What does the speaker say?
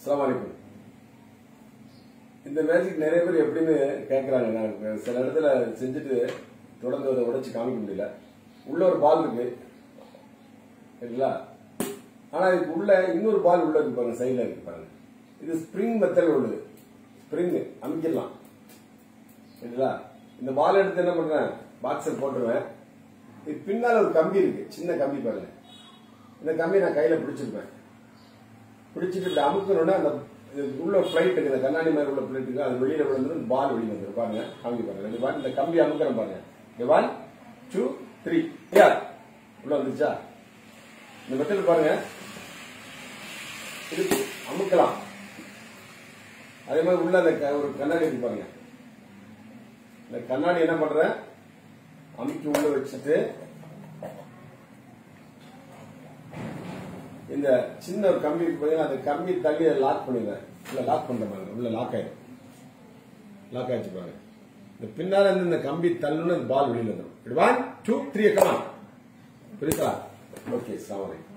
அஸ்ஸலாமு அலைக்கும் இந்த மேஜிக் நிறைய பேர் எப்படின்னு கேட்கறாங்க நான் சில இடத்துல செஞ்சுட்டு தொடர்ந்து அதை உடைச்சு காமிக்க முடியல உள்ள ஒரு பால் இருக்கு சரிங்களா ஆனா இதுக்கு உள்ள இன்னொரு பால் உள்ள இருக்கு பாருங்க சைடுல இருக்கு பாருங்க இது ஸ்ப்ரிங் மெத்தட் உள்ளது ஸ்ப்ரிங் அமைக்கலாம் சரிங்களா இந்த பால் எடுத்து என்ன பண்றேன் பாக்ஸில் போட்டுருவேன் இது பின்னால ஒரு கம்பி இருக்கு சின்ன கம்பி பாருங்க இந்த கம்பி நான் கையில பிடிச்சிருப்பேன் பிடிச்சிட்டு இப்படி அமுக்கணும்னா அந்த இது உள்ள பிளைட் இருக்கு இந்த கண்ணாடி மாதிரி உள்ள பிளைட் இருக்கு அது வெளியில விழுந்துரும் பால் வெளியே வந்துடும் பாருங்க கம்பி பாருங்க இந்த பால் இந்த கம்பி அமுக்கிறேன் பாருங்க இந்த ஒன் டூ த்ரீ யார் உள்ள வந்துச்சா இந்த மெத்தட் பாருங்க இது அமுக்கலாம் அதே மாதிரி உள்ள அந்த க- ஒரு கண்ணாடி இருக்கு பாருங்க இந்த கண்ணாடி என்ன பண்றேன் அமுக்கி உள்ள வச்சுட்டு இந்த சின்ன ஒரு கம்பி இருக்கு பாத்தீங்கன்னா அந்த கம்பி தள்ளி லாக் பண்ணிடுவேன் உள்ள லாக் பண்ற பாருங்க உள்ள லாக் ஆயிடும் லாக் ஆயிடுச்சு பாருங்க இந்த பின்னால இருந்து இந்த கம்பி தள்ளுன்னு அந்த பால் வெளியில வந்துடும் ஒன் டூ த்ரீ கமான் புரியுதா ஓகே சாமரை